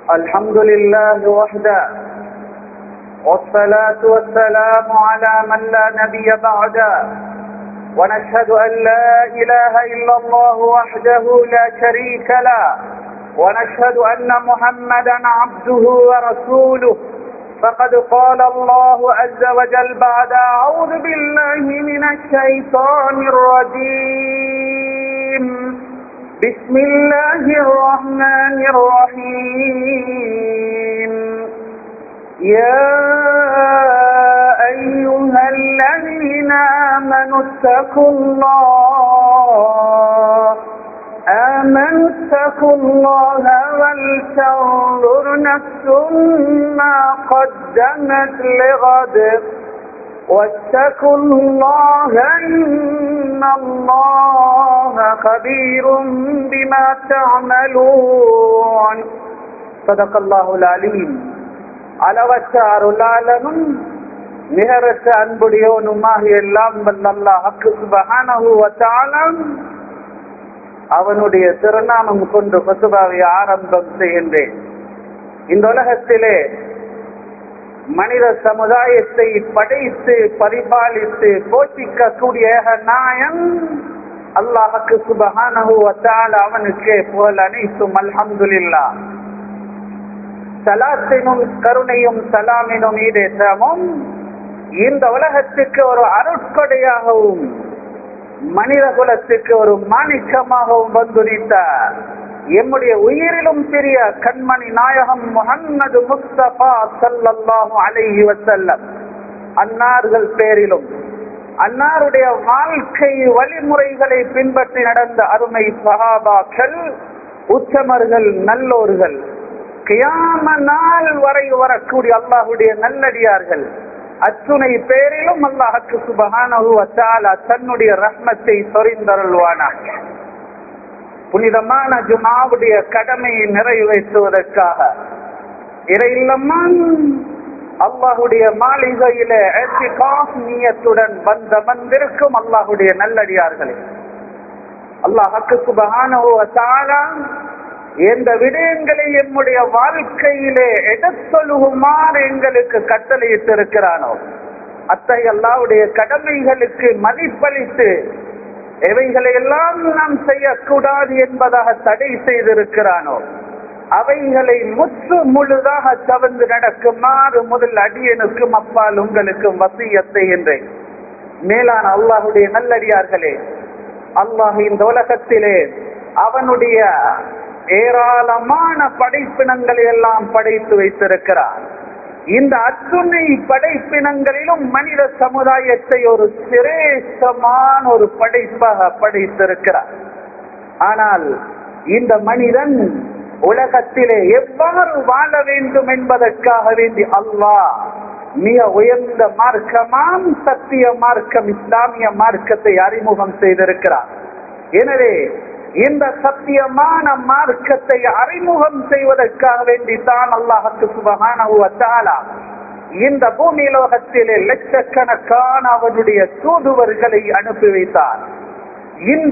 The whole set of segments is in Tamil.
الحمد لله وحده والصلاة والسلام على من لا نبي بعده ونشهد أن لا إله إلا الله وحده لا شريك له ونشهد أن محمدا عبده ورسوله فقد قال الله عز وجل بعد أعوذ بالله من الشيطان الرجيم بسم الله الرحمن الرحيم يا أيها الذين آمنوا اتقوا الله آمنوا اتقوا الله ولتنظر نفس ما قدمت لغد واتقوا الله إن الله خبير بما تعملون صدق الله العليم அளவற்ற அருளாளனும் நிகரற்ற அன்புடையோனுமாக எல்லாம் வல்லல்லா ஹக்கு சுபஹானஹு வத்தாலம் அவனுடைய திருநாமம் கொண்டு பசுபாவை ஆரம்பம் செய்கின்றேன் இந்த உலகத்திலே மனித சமுதாயத்தை படைத்து பரிபாலித்து போஷிக்கக்கூடிய நாயன் அல்லாஹுக்கு சுபஹானஹு வத்தால அவனுக்கே புகழ் அனைத்தும் அல்ஹம்துலில்லா சலாத்தினும் கருணையும் சலாமினும் ஈடேற்றமும் இந்த உலகத்துக்கு ஒரு அருட்கொடையாகவும் மனித குலத்துக்கு ஒரு மாணிக்கமாகவும் வந்துரித்தார் எம்முடைய உயிரிலும் பெரிய கண்மணி நாயகம் முகம்மது முஸ்தபா சல்லல்லாஹு அலைஹி வசல்லம் அன்னார்கள் பேரிலும் அன்னாருடைய வாழ்க்கை வழிமுறைகளை பின்பற்றி நடந்த அருமை சஹாபாக்கள் உச்சமர்கள் நல்லோர்கள் கியாம நாள் வரை வரக்கூடிய அல்லாஹுடைய நல்லடியார்கள் அத்துணை பேரிலும் அல்லாஹுக்கு சுபகானஹு வத்தாலா தன்னுடைய ரஹ்மத்தை சொரிந்தருள்வானா புனிதமான ஜுமாவுடைய கடமையை நிறைவேற்றுவதற்காக இறையில்லம்மான் அல்லாஹுடைய மாளிகையில நீயத்துடன் வந்த வந்திருக்கும் அல்லாஹுடைய நல்லடியார்களே அல்லாஹுக்கு சுபகானஹு வத்தாலா எந்த விடயங்களை எம்முடைய வாழ்க்கையிலே எடுத்தொழுகுமாறு எங்களுக்கு கட்டளையிட்டு இருக்கிறானோ அத்தகைய அல்லாவுடைய கடமைகளுக்கு மதிப்பளித்து எவைகளை எல்லாம் நாம் செய்யக்கூடாது என்பதாக தடை செய்திருக்கிறானோ அவைகளை முற்று முழுதாக தவிர்ந்து நடக்குமாறு முதல் அடியனுக்கும் அப்பால் உங்களுக்கும் வசியத்தை என்றேன் மேலான அல்லாஹுடைய நல்லடியார்களே அல்லாஹ் இந்த உலகத்திலே அவனுடைய ஏராளமான படைப்பினங்களை எல்லாம் படைத்து வைத்திருக்கிறார் இந்த அத்துணை படைப்பினங்களிலும் மனித சமுதாயத்தை ஒரு சிரேஷ்டமான ஒரு படைப்பாக படைத்திருக்கிறார் ஆனால் இந்த மனிதன் உலகத்திலே எவ்வாறு வாழ வேண்டும் என்பதற்காக வேண்டி அல்லாஹ் மிக உயர்ந்த மார்க்கமாம் சத்திய மார்க்கம் இஸ்லாமிய மார்க்கத்தை அறிமுகம் செய்திருக்கிறார் எனவே இந்த சத்தியமான மார்க்கத்தை அறிமுகம் செய்வதற்காக வேண்டி தான் அல்லாஹத்து சுபகான இந்த பூமி லோகத்திலே லட்சக்கணக்கான அவனுடைய தூதுவர்களை அனுப்பி வைத்தார் இந்த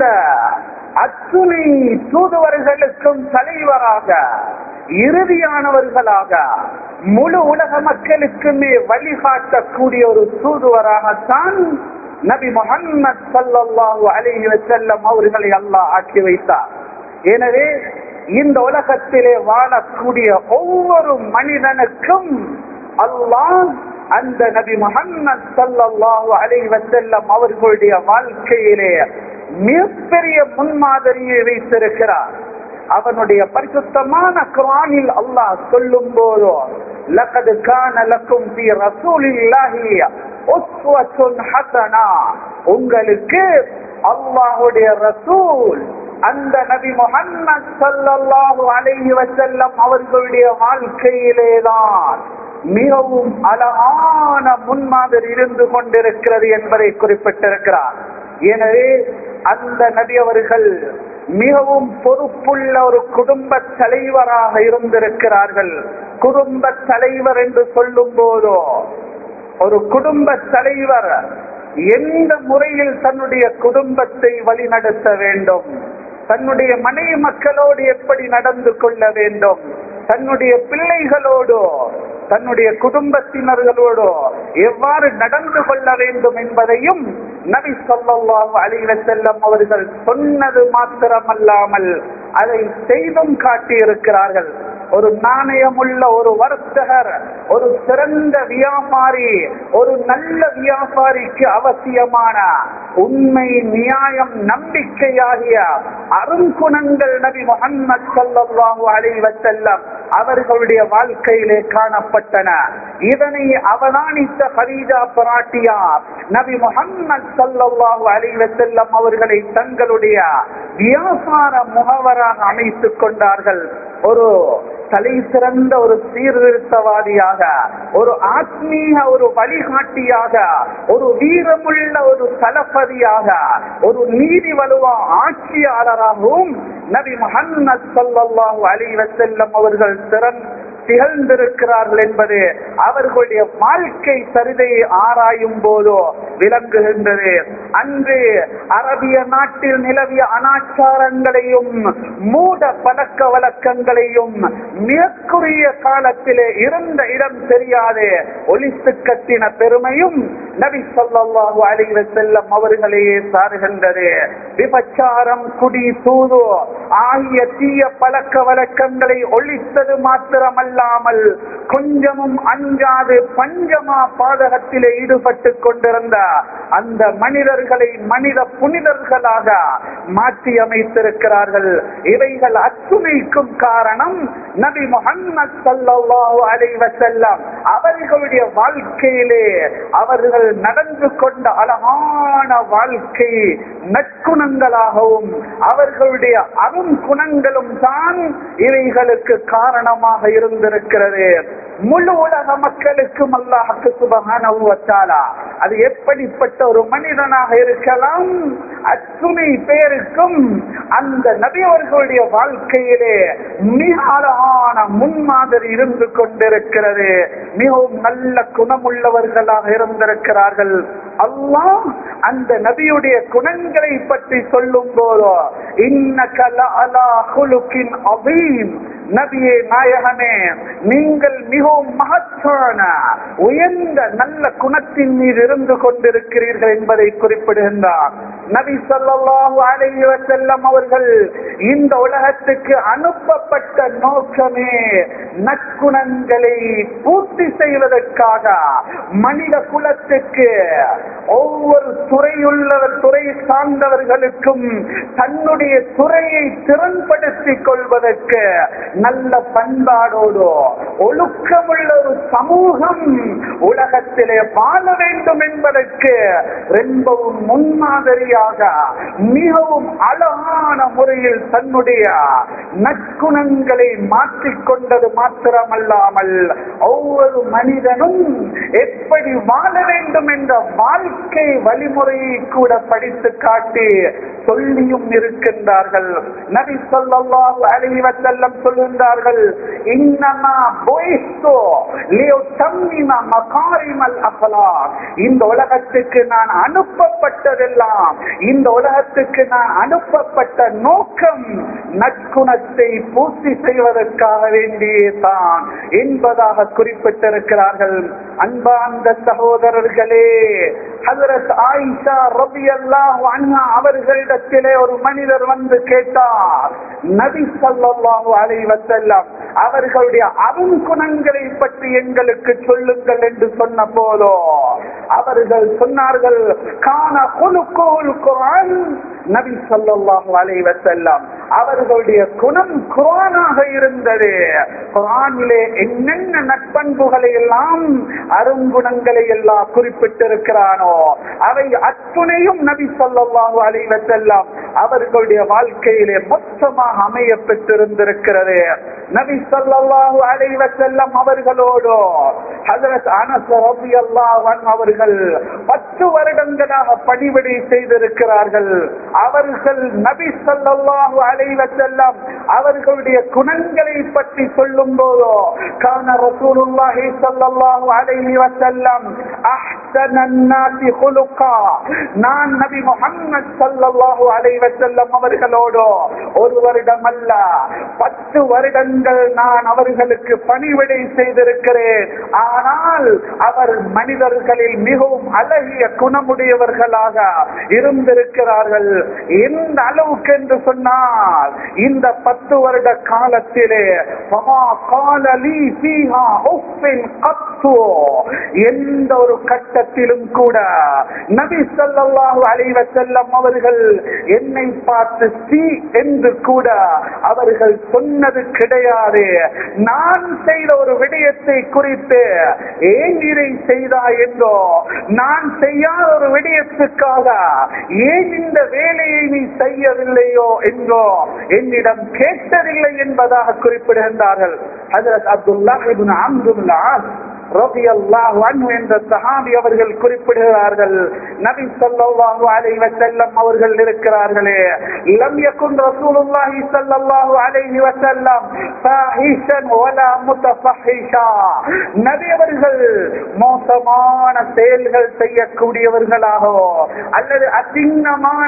அத்துணை தூதுவர்களுக்கும் தலைவராக இறுதியானவர்களாக முழு உலக மக்களுக்குமே வழிகாட்டக்கூடிய ஒரு தூதுவராகத்தான் நபி முகம்மது சல்லாஹூ அலைஹி வசல்லம் அவர்களை அல்லாஹ் ஆக்கி வைத்தார் எனவே இந்த உலகத்திலே வாழக்கூடிய ஒவ்வொரு மனிதனுக்கும் அல்லாஹ் அந்த நபி முகம்மது சல்லாஹூ அலைஹி வசல்லம் அவர்களுடைய வாழ்க்கையிலே மிகப்பெரிய முன்மாதிரியை வைத்திருக்கிறார் அவனுடைய பரிசுத்தமான குரானில் அல்லாஹ் சொல்லும் போதோ லகது கான லக்கும் பி ரசூலில்லாஹி உஸ்வத்துன் ஹசனா உங்களுக்கு அல்லாஹுடைய ரசூல் அந்த நபி முகம்மது சல்லல்லாஹு அலைஹி வஸல்லம் அவர்களுடைய வாழ்க்கையிலேதான் மிகவும் அழகான முன்மாதிரி இருந்து கொண்டிருக்கிறது என்பதை குறிப்பிட்டிருக்கிறார் எனவே அந்த நபி அவர்கள் மிகவும் பொறுப்புள்ள ஒரு குடும்ப தலைவராக இருந்திருக்கிறார்கள் குடும்ப தலைவர் என்று சொல்லும் போதோ ஒரு குடும்ப தலைவர் எந்த முறையில் தன்னுடைய குடும்பத்தை வழிநடத்த வேண்டும் தன்னுடைய மனைவி மக்களோடு எப்படி நடந்து கொள்ள வேண்டும் தன்னுடைய பிள்ளைகளோடு தன்னுடைய குடும்பத்தினர்களோடு எவ்வாறு நடந்து கொள்ள வேண்டும் என்பதையும் நபி ஸல்லல்லாஹு அலைஹி வஸல்லம் அவர்கள் சொன்னது மாத்திரமல்லாமல் அதை செய்தும் காட்டியிருக்கிறார்கள் ஒரு நாணயமுள்ள ஒரு வர்த்தகர் ஒரு சிறந்த வியாபாரி ஒரு நல்ல வியாபாரிக்கு அவசியமான உண்மை நியாயம் நம்பிக்கையாகிய அருங்குணங்கள் நபி முகம்மது ஸல்லல்லாஹு அலைஹி வஸல்லம் அவர்களுடைய வாழ்க்கையிலே காணப்பட்டன இதனை அவதானித்த ஹதீஜா பராட்டியார் நபி முகம்மது ஸல்லல்லாஹு அலைஹி வஸல்லம் அவர்களை தங்களுடைய வியாபார முகவராக அமைத்துக் கொண்டார்கள் ஒரு தலை சிறந்த ஒரு சீர்திருத்தவாதியாக ஒரு ஆத்மீக ஒரு வழிகாட்டியாக ஒரு வீரமுள்ள ஒரு தளபதியாக ஒரு நீதி வலுவா ஆட்சியாளராகவும் நபி முஹம்மது ஸல்லல்லாஹு அலைஹி வஸல்லம் அவர்கள் சிறந்த திகழ்ந்திருக்கிறார்கள் என்பது அவர்களுடைய வாழ்க்கை சரிதையை ஆராயும் போதோ விளங்குகின்றது அன்று அரபிய நாட்டில் நிலவிய அனாச்சாரங்களையும் மூட பழக்க வழக்கங்களையும் மிகக்குரிய காலத்திலே இருந்த இடம் தெரியாது ஒலித்து கட்டின பெருமையும் நபி ஸல்லல்லாஹு அலைஹி வஸல்லம் அவர்களையே சாருகின்றது விபச்சாரம் குடி சூது ஆகிய தீய பழக்க வழக்கங்களை ஒழித்தது மாத்திரமல்லாமல் கொஞ்சமும் அஞ்சாது பஞ்சமா பாதகத்திலே ஈடுபட்டு கொண்டிருந்த அந்த மனிதர்களை மனித புனிதர்களாக மாற்றி அமைத்திருக்கிறார்கள் இவைகள் அத்துணைக்கும் காரணம் நபி முகம்மது ஸல்லல்லாஹு அலைஹி வஸல்லம் அவர்களுடைய வாழ்க்கையிலே அவர்கள் நடந்து கொண்ட அழகான வாழ்க்கை நற்குணங்களாகவும் அவர்களுடைய அரும் குணங்களும் தான் இவைகளுக்கு காரணமாக இருந்திருக்கிறது முழு உலக மக்களுக்கும் அல்லாஹுக்கு சுபகானஹு வ தஆலா அது எப்படிப்பட்ட ஒரு மனிதனாக இருக்கலாம் அத்துணை பேருக்கும் அந்த நபி அவர்களுடைய வாழ்க்கையிலே மிக அழகான முன்மாதிரி இருந்து கொண்டிருக்கிறது மிகவும் நல்ல குணமுள்ளவர்களாக இருந்திருக்கிறார்கள் அல்லாஹ் அந்த நபியுடைய குணங்களை பற்றி சொல்லும் போதோ இன்னக லஅலா குலுக்கின் அதீம் நபியே நாயகனே நீங்கள் மிகவும் மகத்தான உயர்ந்த நல்ல குணத்தின் மீது இருந்து கொண்டிருக்கிறீர்கள் என்பதை குறிப்பிடுகின்றார் நபி ஸல்லல்லாஹு அலைஹி வஸல்லம் அவர்கள் இந்த உலகத்துக்கு அனுப்பப்பட்ட நோக்கமே நற்குணங்களை பூர்த்தி செய்வதற்காக மனித குலத்துக்கு ஒவ்வொரு துறையுள்ளவர் துறை சார்ந்தவர்களுக்கும் தன்னுடைய துறையை திறன்படுத்திக் கொள்வதற்கு நல்ல பண்பாடோடு ஒழுக்கமுள்ள ஒரு சமூகம் உலகத்திலே வாழ வேண்டும் என்பதற்கு ரொம்பவும் முன்மாதிரியாக மிகவும் அழகான முறையில் தன்னுடைய நற்குணங்களை மாற்றிக்கொண்டது மாத்திரமல்லாமல் ஒவ்வொரு மனிதனும் எப்படி வாழ வேண்டும் என்ற வாழ்க்கை வழிமுறையை கூட படித்து காட்டி சொல்லியும் இருக்கின்றார்கள் நபி ஸல்லல்லாஹு அலைஹி வஸல்லம் சொல்கின்றார்கள் இன்னமா புய்து லியுத்தம்மிம மகாரிமல் அக்லாக் இந்த உலகத்துக்கு நான் அனுப்பப்பட்டதெல்லாம் இந்த உலகத்துக்கு நான் அனுப்பப்பட்ட நோக்கம் நற்குணத்தை பூர்த்தி செய்வதற்காக வேண்டியே தான் என்பதாக குறிப்பிட்டிருக்கிறார்கள் அன்பார்ந்த சகோதரர்களே ஹஜரத் ஆயிஷா ரபியல்லாஹு அன்ஹா அவர்களிடத்திலே ஒரு மனிதர் வந்து கேட்டார் நபி ஸல்லல்லாஹு அலைஹி வஸல்லம் அவர்களுடைய அருங்குணங்களை பற்றி எங்களுக்கு சொல்லுங்கள் என்று சொன்ன போதோ அவர்கள் சொன்னார்கள் கான குலுக்குல் குர்ஆன் நபி ஸல்லல்லாஹு அலைஹி வஸல்லம் அவர்களுடைய குணம் குர்ஆனாக இருந்தது குர்ஆனிலே என்னென்ன நற்பண்புகளை எல்லாம் அருங்குணங்களை எல்லாம் குறிப்பிட்டிருக்கிறானோ அவை அத்துணையும் நபி ஸல்லல்லாஹு அலைஹி வஸல்லம் அவர்களுடைய வாழ்க்கையிலே மொத்தமாக அமைய பெற்றிருந்திருக்கிறது நபி ஸல்லல்லாஹு அலைஹி வஸல்லம் அவர்களோடு ஹஜரத் அனஸ் ரலியல்லாஹு அன்ஹு அவர்கள் பத்து வருடங்களாக பணிவிடை செய்திருக்கிறார்கள் அவர்கள் நபி ஸல்லல்லாஹு அலைஹி வஸல்லம் அவர்களுடைய குணங்களை பற்றி சொல்லும் போதோ கான ரசூலுல்லாஹி ஸல்லல்லாஹு அலைஹி வஸல்லம் அஹ்ஸனன் நாசி குலுகா நான் நபி முஹம்மது ஸல்லல்லாஹு அலைஹி வஸல்லம் அவர்களோடு ஒரு வருடம் அல்ல பத்து வருடங்கள் நான் அவர்களுக்கு பணிவிடை செய்திருக்கிறேன் ஆனால் அவர் மனிதர்களில் மிகவும் அழகிய குணமுடையவர்களாக இருந்திருக்கிறார்கள் எந்த அளவுக்கு என்று சொன்னால் இந்த பத்து வருட காலத்திலே ஃபமா கால லீ ஃபீஹா உஃபின் கத்து எந்த ஒரு கட்டத்திலும் கூட நபி ஸல்லல்லாஹு அலைஹி வஸல்லம் அவர்கள் என்னை பார்த்து சி என்று கூட அவர்கள் சொன்னது கிடையாது நான் செய்த ஒரு விடயத்தை குறித்து ஏன் இதை செய்தாய் என்றோ நான் செய்யாத ஒரு விடயத்துக்காக ஏன் இந்த வேலையை நீ செய்யவில்லையோ என்றோ என்னிடம் கேட்டதில்லை என்பதாக குறிப்பிடுகின்றார்கள் ஹஜரத் அப்துல்லா இப்னு அம்ரு இப்னு ஆஸ் ரலியல்லாஹு அன்ஹு என்ற சஹாபி அவர்கள் குறிப்பிடுகிறார்கள் நபி ஸல்லல்லாஹு அலைஹி வஸல்லம் அவர்கள் இருக்கிறார்களே லம் யகுன் ரசூலுல்லாஹி ஸல்லல்லாஹு அலைஹி வஸல்லம் ஃபாஹிஷன் வலா முத்தஃபஹிஷா நபி அவர்கள் மோசமான செயல்கள் செய்யக்கூடியவர்களாகவோ அல்லது அசிங்கமான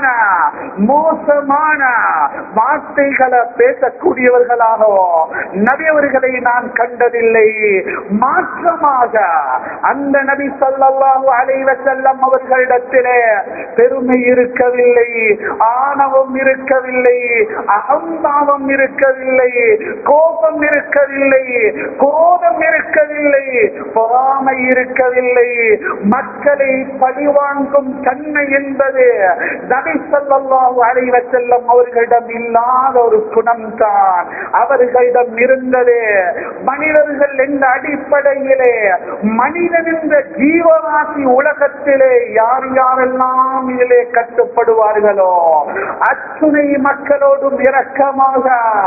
மோசமான வார்த்தைகளை பேசக்கூடியவர்களாகவோ நபி அவர்களை நான் கண்டதில்லை மாற்றமாக அந்த நபி ஸல்லல்லாஹு அலைஹி வஸல்லம் அவர்களிடத்திலே பெருமை இருக்கவில்லை ஆணவம் இருக்கவில்லை அகம்பாவம் இருக்கவில்லை கோபம் இருக்கவில்லை குரோதம் இருக்கவில்லை பொறாமை இருக்கவில்லை மக்களை பழிவாங்கும் தன்மை என்பது நபி ஸல்லல்லாஹு அலைஹி வஸல்லம் அவர்களிடம் இல்லாத ஒரு குணம் தான் அவர்களிடம் இருந்தது மனிதர்கள் என்ற அடிப்படையிலே மனிதன் என்ற ஜீவராசி உலகத்திலே யார் யாரெல்லாம் இதிலே கட்டுப்படுவார்களோ அத்துணை மக்களோடும் இரக்கமாக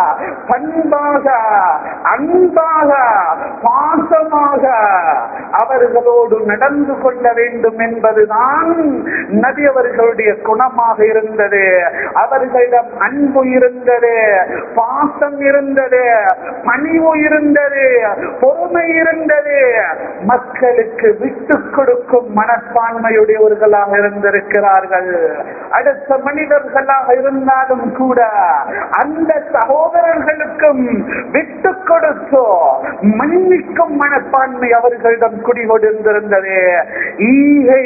பண்பாக அன்பாக பாசமாக அவர்களோடு நடந்து கொள்ள வேண்டும் என்பதுதான் நபி அவர்களுடைய குணமாக இருந்தது அவர்களிடம் அன்பு இருந்தது பாசம் இருந்தது பணிவு இருந்தது பொறுமை இருந்தது மக்களுக்கு விட்டு கொடுக்கும் மனப்பான்மையுடையவர்களாக இருந்திருக்கிறார்கள் அடுத்த மனிதர்களாக இருந்தாலும் கூட அந்த சகோதரர்களுக்கும் விட்டு கொடுத்தோ மன்னிக்கும் மனப்பான்மை அவர்களிடம் குடிகொண்டிருந்தது ஈகை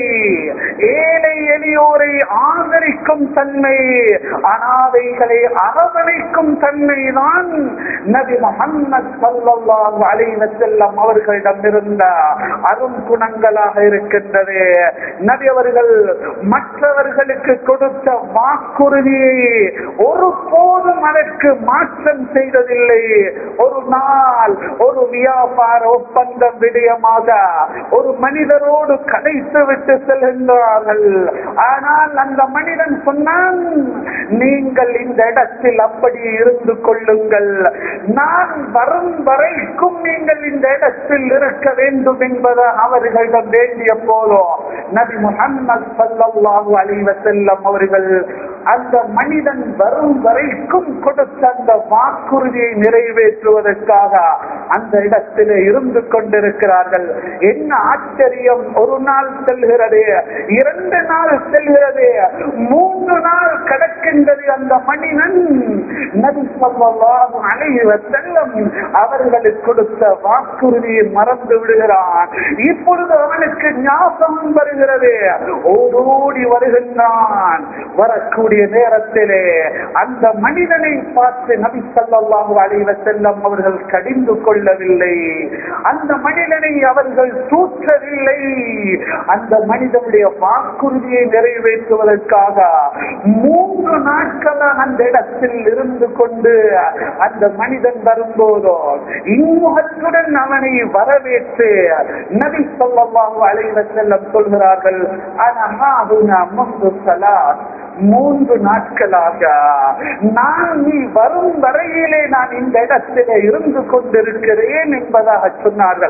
ஏழை எளியோரை ஆதரிக்கும் தன்மை அனாதைகளை அரவணைக்கும் தன்மைதான் நபி முகம்மது ஸல்லல்லாஹு அலைஹி வஸல்லம் அவர்களிடம் இருந்த அரும் குணங்களாக இருக்கின்றது நபி அவர்கள் மற்றவர்களுக்கு கொடுத்த வாக்குறுதியை ஒரு போதும் அதற்கு மாற்றம் செய்ததில்லை ஒரு நாள் ஒரு வியாபார ஒப்பந்தம் விடயமாக ஒரு மனிதரோடு கடைத்து விட்டு செல்கின்றார்கள் ஆனால் அந்த மனிதன் சொன்னான் நீங்கள் இந்த இடத்தில் அப்படி இருந்து கொள்ளுங்கள் நான் வரும் வரைக்கும் நீங்கள் இந்த இடத்தில் இருக்க வேண்டும் என்பது அவர்களிடம் வேண்டிய போதோ நபி முகம்மது ஸல்லல்லாஹு அலைஹி வஸல்லம் அவர்கள் அந்த மனிதன் வரும் வரைக்கும் கொடுத்த அந்த வாக்குறுதியை நிறைவேற்றுவதற்காக அந்த இடத்திலே இருந்து கொண்டிருக்கிறார்கள் என்ன ஆச்சரியம் ஒரு நாள் செல்கிறது இரண்டு நாள் செல்கிறது மூன்று நாள் கடக்கின்றது அந்த மனிதன் நபி ஸல்லல்லாஹு அலைஹி வஸல்லம் அவர்களுக்கு கொடுத்த வாக்குறுதியை மறந்து விடுகிறான் இப்பொழுது அவனுக்கு ஞாபகம் வருகிறது ஓடோடி வருகின்றான் வரக்கூடிய நேரத்திலே அந்த மனிதனை பார்த்து நபி ஸல்லல்லாஹு அலைஹி வஸல்லம் அவர்கள் கடிந்து கொள்ளவில்லை அந்த மனிதனை அவர்கள் தூற்றவில்லை அந்த மனிதனுடைய வாக்குறுதியை நிறைவேற்றுவதற்காக மூன்று நாட்களாக அந்த இடத்தில் இருந்து கொண்டு அந்த மனிதன் வரும்போதோ இன்முகத்துடன் அவனை வரவேற்று நபி ஸல்லல்லாஹு அலைஹி வஸல்லம் சொல்கிறார்கள் அனா ஹாஹுனா முந்து ஸலாத் மூன்று நாட்களாக நான் நீ வரும் வரையிலே நான் இந்த இடத்திலே இருந்து கொண்டிருக்கிறேன் என்பதாக சொன்னார்கள்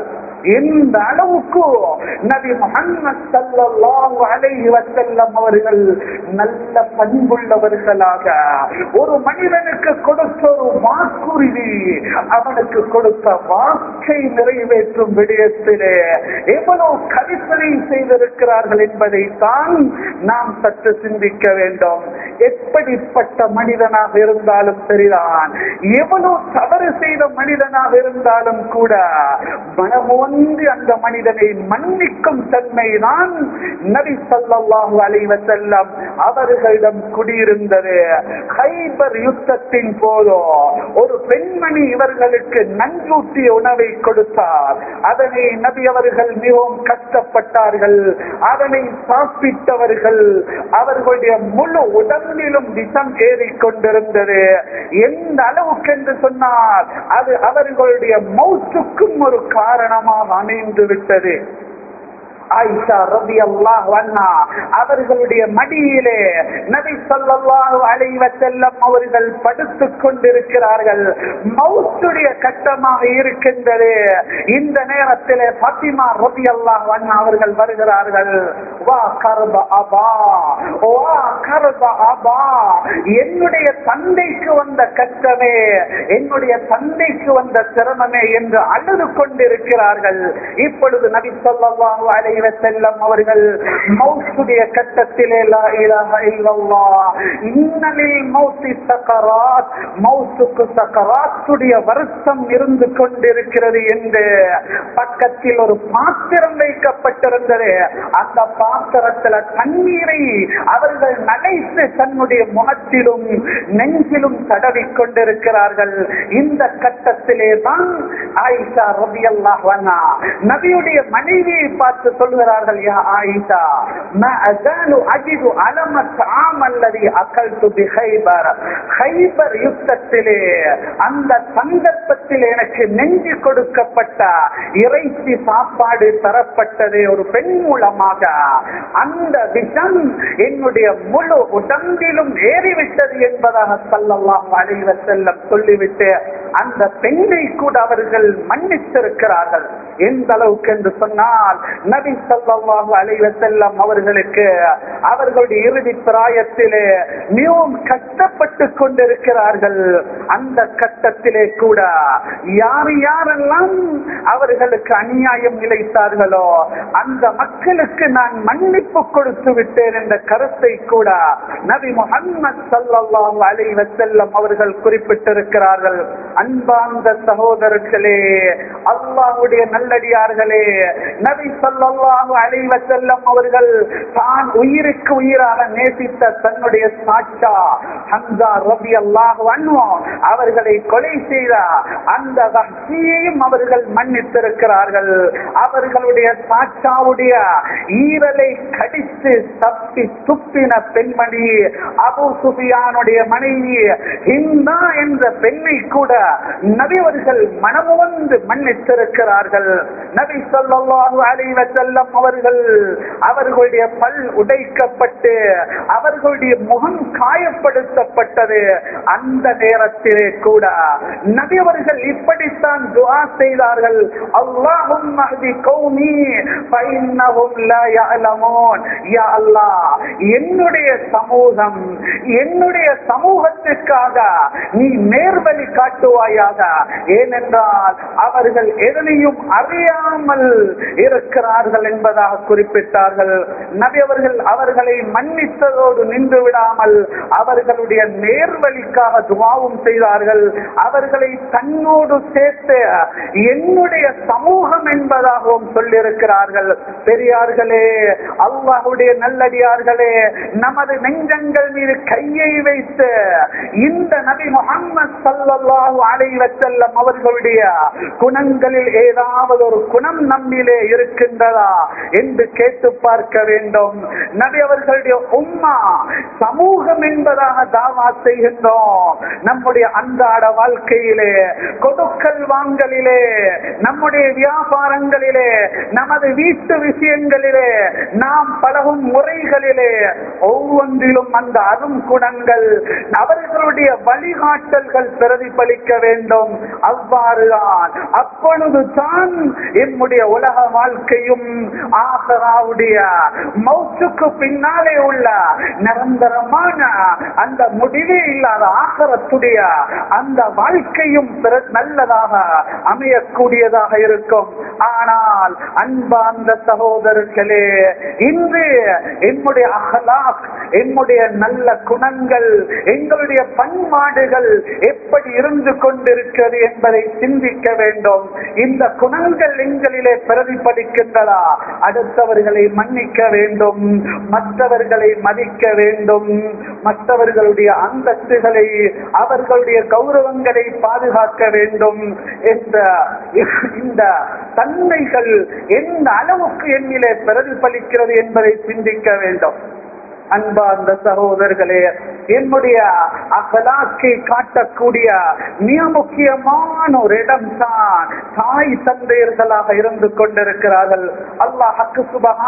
எந்த அளவுக்கு நபி முகம்மது ஸல்லல்லாஹு அலைஹி வஸல்லம் அவர்கள் நல்ல பண்புள்ளவர்களாக ஒரு மனிதனுக்கு கொடுத்த ஒரு வாக்குறுதி அவனுக்கு கொடுத்த வாக்கை நிறைவேற்றும் விடயத்திலே எவ்வளவு கரிசனை செய்திருக்கிறார்கள் என்பதை தான் நாம் சற்று சிந்திக்க வேண்டும் எப்படிப்பட்ட மனிதனாக இருந்தாலும் சரிதான் எவ்வளவு தவறு செய்த மனிதனாக இருந்தாலும் கூட மனமோந்து அந்த மனிதனை மன்னிக்கும் தன்மைதான் நபி ஸல்லல்லாஹு அலைஹி வஸல்லம் அவர்களிடம் குடியிருந்தது ஹைபர் யுத்தத்தின் போதோ ஒரு பெண்மணி இவர்களுக்கு நஞ்சூட்டிய உணவை கொடுத்தார் அதனை நபி அவர்கள் மிகவும் கஷ்டப்பட்டார்கள் அதனை சாப்பிட்டவர்கள் அவர்களுடைய முழு உடம்பிலும் விஷம் ஏறிக்கொண்டிருந்தது எந்த அளவுக்கு என்று சொன்னால் அது அவர்களுடைய மௌத்துக்கும் ஒரு காரணமாக அமைந்து விட்டது ஆயிஷா ரபி அல்லாஹ் வண்ணா அவர்களுடைய மடியிலே நபி ஸல்லல்லாஹு அலைஹி வஸல்லம் அவர்கள் படுத்துக் கொண்டிருக்கிறார்கள் மௌத்துடைய கட்டமாக இருக்கின்றது இந்த நேரத்திலே ஃபாத்திமா ரபி அல்லாஹ் வண்ணா அவர்கள் வருகிறார்கள் வா கர்ப அபா வா கர்ப அபா என்னுடைய தந்தைக்கு வந்த கஷ்டமே என்னுடைய தந்தைக்கு வந்த சிரமமே என்று அழுது கொண்டிருக்கிறார்கள் இப்பொழுது நபி ஸல்லல்லாஹு அலைஹி வஸல்லம் அவர்கள் மௌத்துடைய கட்டத்திலே லா இலாஹ இல்லல்லாஹ் இன்னலில் மௌத்தி சக்கராத் மௌத்துக்கு சக்கராத்துடைய வருஷம் இருந்து கொண்டிருக்கிறது என்று பக்கத்தில் ஒரு பாத்திரம் வைக்கப்பட்டிருந்தது அந்த பாத்திரத்துல தண்ணீரை அவர்கள் நனைத்து தன்னுடைய முகத்திலும் நெஞ்சிலும் தடவி கொண்டிருக்கிறார்கள் இந்த கட்டத்திலே தான் ஆயிஷா ரபி அல்லாஹ் நபியுடைய மனைவியை பார்த்து சொல்கிறார்கள் யா ஆயிஷா ما أزال أجد ألم الطعام الذي أكلت بخيبر خيبر யுத்தத்திலே அந்த சந்தர்ப்பத்தில் எனக்கு நெஞ்சு கொடுக்கப்பட்ட இறைச்சி சாப்பாடு தரப்பட்டது ஒரு பெண் மூலமாக அந்த விஷம் என்னுடைய முழு உடம்பிலும் ஏறிவிட்டது என்பதாக சல்லல்லாஹு அலைஹி வஸல்லம் சொல்லிவிட்டு அந்த பெண்ணை கூட அவர்கள் மன்னித்திருக்கிறார்கள் எந்த அளவுக்கு என்று சொன்னால் நபி ஸல்லல்லாஹு அலைஹி வஸல்லம் அவர்களுக்கு அவர்களுடைய இறுதி பிராயத்திலே மிகவும் கஷ்டப்பட்டு கொண்டிருக்கிறார்கள் அந்த கட்டத்திலே கூட யார் யாரெல்லாம் அவர்களுக்கு அநியாயம் இழைத்தார்களோ அந்த மக்களுக்கு நான் மன்னிப்பு கொடுத்து விட்டேன் என்ற கருத்தை கூட நபி முகம்மது ஸல்லல்லாஹு அலைஹி வஸல்லம் அவர்கள் குறிப்பிட்டிருக்கிறார்கள் அன்பார்ந்த சகோதரர்களே அல்லாஹ்வுடைய நல்லடியார்களே நபி ஸல்லல்லாஹு அலைஹி வஸல்லம் அவர்கள் தான் உயிருக்கு உயிராக நேசித்த தன்னுடைய சாட்சா ஹம்சா ரலியல்லாஹு அன்ஹு அவர்களை கொலை செய்த அந்த வஹ்ஷியையும் அவர்கள் மன்னித்திருக்கிறார்கள் அவர்களுடைய சாட்சாவுடைய ஈரலை கடித்து தப்பி துப்பின பெண்மணி அபு சுபியானுடைய மனைவி ஹிந்தா என்ற பெண்ணை கூட நபி அவர்கள் மனமுவந்து மன்னித்திருக்கிறார்கள் நபி ஸல்லல்லாஹு அலைஹி வஸல்லம் அவர்கள் அவர்களுடைய பல் உடைக்கப்பட்டு அவர்களுடைய முகம் காயப்படுத்தப்பட்டது அந்த நேரத்திலே கூட நபி அவர்கள் இப்படித்தான் துஆ செய்தார்கள் அல்லாஹும் மஹ்தி கௌமி ஃபைன்னஹும் லா யஅலமூன் யா அல்லாஹ் என்னுடைய சமூகம் என்னுடைய சமூகத்திற்காக நீ நேர்வழி காட்டுவாயாக ஏனென்றால் அவர்கள் எதனையும் அறியாமல் இருக்கிறார்கள் என்பதாக குறிப்பிட்டார்கள் நபி அவர்கள் அவர்களை மன்னித்ததோடு நின்று விடாமல் அவர்களுடைய நேர்வழிக்காக துவாவும் செய்தார்கள் அவர்களை தன்னோடு சேர்த்து என்னுடைய சமூகம் என்பதாகவும் சொல்லியிருக்கிறார்கள் பெரியார்களே அல்லாஹுடைய நல்லடியார்களே நமது நெஞ்சங்கள் மீது கையை வைத்து இந்த நபி முகம்மது ஸல்லல்லாஹு அலைஹி வஸல்லம் அவர்களுடைய குணங்களில் ஏதாவது ஒரு குணம் நம்மிலே இருக்கின்றதா என்று கேட்டு பார்க்க வேண்டும் நபி அவர்களுடைய உம்மா சமூகம் என்பதாக தாவா செய்கின்றோம் நம்முடைய அன்றாட வாழ்க்கையிலே கொடுக்கல் வாங்கலிலே நம்முடைய வியாபாரங்களிலே நமது வீட்டு விஷயங்களிலே நாம் பழகும் முறைகளிலே ஒவ்வொன்றிலும் அந்த அரும் குணங்கள் அவர்களுடைய வழிகாட்டல்கள் பிரதிபலிக்க வேண்டும் அவ்வாறுதான் அப்பொழுது தான் என்னுடைய உலக வாழ்க்கையும் ஆசராவுடைய மௌத்துக்கு பின்னாலே உள்ள நிரந்தரமான அந்த முடிவே இல்லாத ஆகரத்துடைய அந்த வாழ்க்கையும் பிற- நல்லதாக அமையக்கூடியதாக இருக்கும் ஆனால் அன்பார்ந்த சகோதரர்களே இன்று என்னுடைய அகலாக் என்னுடைய நல்ல குணங்கள் எங்களுடைய பண்பாடுகள் எப்படி இருந்து கொண்டிருக்கிறது என்பதை சிந்திக்க வேண்டும் இந்த குணங்கள் எங்களிலே பிரதிபலிக்கின்றதா அடுத்தவர்களை மன்னிக்க வேண்டும் மற்றவர்களை மதிக்க வேண்டும் மற்றவர்களுடைய அந்தஸ்துகளை அவர்களுடைய கௌரவங்களை பாதுகாக்க வேண்டும் என்ற இந்த தன்மைகள் எந்த அளவுக்கு என்னிலே பிரதிபலிக்கிறது என்பதை சிந்திக்க வேண்டும் அன்பார்ந்த சகோதரர்களே என்னுடைய அகலாக்கை காட்டக்கூடிய மிக முக்கியமான ஒரு இடம் தான் தாய் தந்தையர்களாக இருந்து கொண்டிருக்கிறார்கள் அல்லாஹ்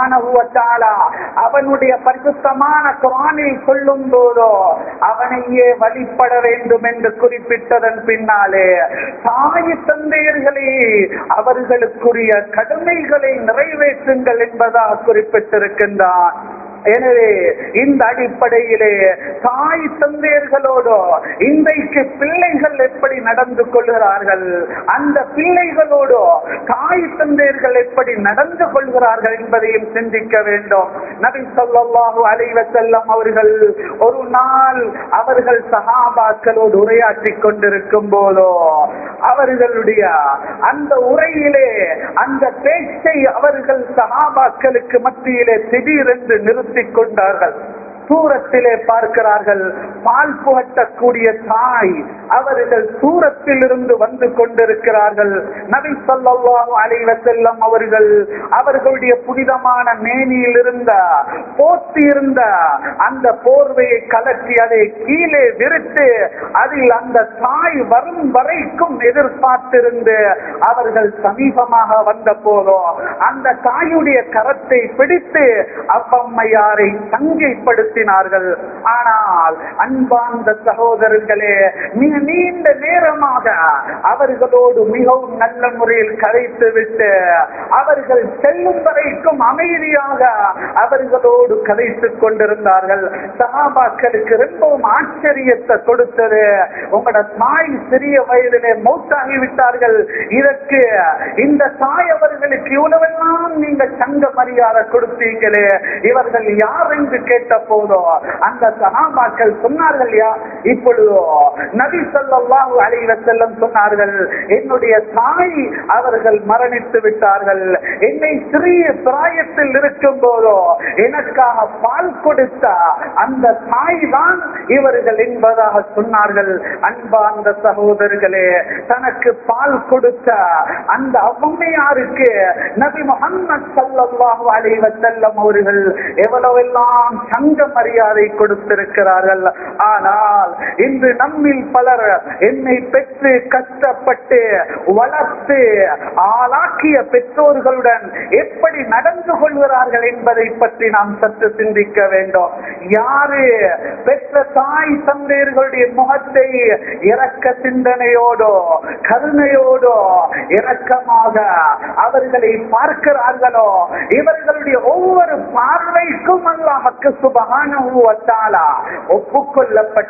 சுபகான அவனுடைய பரிசுத்தமான குரானில் சொல்லும் போதோ அவனையே வழிபட வேண்டும் என்று குறிப்பிட்டதன் பின்னாலே தாய் தந்தையர்களே அவர்களுக்குரிய கடமைகளை நிறைவேற்றுங்கள் என்பதாக குறிப்பிட்டிருக்கின்றான் எனவே இந்த அடிப்படையிலே தாய் தந்தையர்களோடு இன்றைக்கு பிள்ளைகள் எப்படி நடந்து கொள்கிறார்கள் அந்த பிள்ளைகளோடு தாய் தந்தையர்கள் எப்படி நடந்து கொள்கிறார்கள் என்பதையும் சிந்திக்க வேண்டும் நபி ஸல்லல்லாஹு அலைஹி வஸல்லம் அவர்கள் ஒரு நாள் அவர்கள் சஹாபாக்களோடு உரையாற்றி கொண்டிருக்கும் போதோ அவர்களுடைய அந்த உரையிலே அந்த பேச்சை அவர்கள் சஹாபாக்களுக்கு மத்தியிலே திடீரென்று நிறுத்திக் கொண்டார்கள் தூரத்திலே பார்க்கிறார்கள் பால் புகட்டக்கூடிய தாய் அவர்கள் தூரத்தில் இருந்து வந்து கொண்டிருக்கிறார்கள் நபி ஸல்லல்லாஹு அலைஹி வஸல்லம் அவர்கள் அவர்களுடைய புனிதமான மேனியில் இருந்த போத்தி இருந்த அந்த போர்வையை கலற்றி அதை கீழே விரித்து அதில் அந்த தாய் வரும் வரைக்கும் எதிர்பார்த்திருந்து அவர்கள் சமீபமாக வந்த போதோ அந்த தாயுடைய கரத்தை பிடித்து அவ்வம்மையாரை சங்கைப்படுத்தினார்கள் ஆனால் அன்பார்ந்த சகோதரர்களே மிக நீண்ட நேரமாக அவர்களோடு மிகவும் நல்ல முறையில் கதைத்து விட்டு அவர்கள் செல்லும் வரைக்கும் அமைதியாக அவர்களோடு கதைத்துக் கொண்டிருந்தார்கள் சகாபாக்களுக்கு ரொம்பவும் ஆச்சரியத்தை கொடுத்தது உங்களோட தாய் சிறிய வயதிலே மௌத்தாகி விட்டார்கள் இதற்கு இந்த தாய் அவர்களுக்கு இவ்வளவெல்லாம் நீங்க சங்க மரியாதை கொடுத்தீங்களே இவர்கள் யார் என்று கேட்ட போதோ அந்த சகாபாக்கள் சொன்னார்கள் யா இப்பொழுதோ நபி ஸல்லல்லாஹு அலைஹி வஸல்லம் சொன்னார்கள் என்னுடைய தாய் அவர்கள் மரணித்து விட்டார்கள் என்னை சிறிய பிராயத்தில் இருக்கும் போதோ எனக்காக பால் கொடுத்த அந்த தாய் தான் இவர்கள் என்பதாக சொன்னார்கள் அன்பார்ந்த சகோதரர்களே தனக்கு பால் கொடுத்த அந்த அவ்வையாருக்கு நபி முகம்மது ஸல்லல்லாஹு அலைஹி வஸல்லம் அவர்கள் எவ்வளவெல்லாம் சங்க மரியாதை கொடுத்திருக்கிறார்கள் ஆனால் இன்று நம்மில் பலர் என்னை பெற்று கஷ்டப்பட்டு வளர்த்து ஆளாக்கிய பெற்றோர்களுடன் எப்படி நடந்து கொள்கிறார்கள் என்பதை பற்றி நாம் சற்று சிந்திக்க வேண்டும் யாரு பெற்ற தாய் தந்தையர்களுடைய முகத்தை இரக்க சிந்தனையோடோ கருணையோடோ இரக்கமாக அவர்களை பார்க்கிறார்களோ இவர்களுடைய ஒவ்வொரு பார்வைக்கும் அல்லாஹுக்கு சுபகானஹு வ தஆலா ஒப்புக்கொள்ளப்பட்ட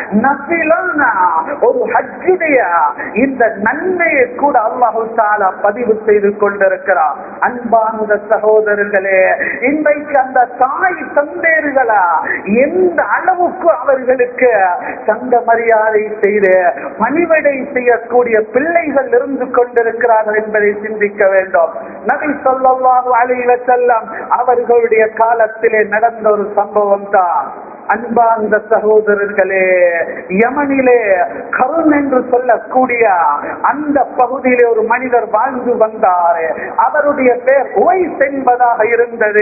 நபிலான ஒரு ஹஜ்ஜுடைய இந்த நன்மையை கூட அல்லாஹு தாலா பதிவு செய்து கொண்டிருக்கிறார் அன்பார்ந்த சகோதரர்களே இன்றைக்கு அந்த தாய் தந்தையர்களா எந்த அளவுக்கு அவர்களுக்கு சந்த மரியாதை செய்து பணிவிடை செய்யக்கூடிய பிள்ளைகள் இருந்து கொண்டிருக்கிறார்கள் என்பதை சிந்திக்க வேண்டும் நபி ஸல்லல்லாஹு அலைஹி வஸல்லம் அவர்களுடைய காலத்திலே நடந்த ஒரு சம்பவம் தான் அன்பார்ந்த சகோதரர்களே யமனிலே கருண் என்று சொல்லக்கூடிய அந்த பகுதியிலே ஒரு மனிதர் வாழ்ந்து வந்தார் அவருடைய பெயர் உவைஸ் என்பதாக இருந்தது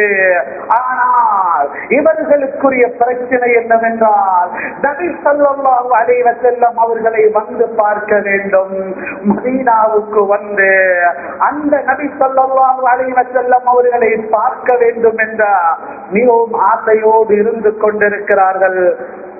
ஆனால் இவர்களுக்குரிய பிரச்சனை என்னவென்றால் நபி ஸல்லல்லாஹு அலைஹி வஸல்லம் அவர்களை வந்து பார்க்க வேண்டும் மதீனாவுக்கு வந்து அந்த நபி ஸல்லல்லாஹு அலைஹி வஸல்லம் அவர்களை பார்க்க வேண்டும் என்ற மிகவும் ஆசையோடு இருந்து கொண்டிருக்கிறார்கள்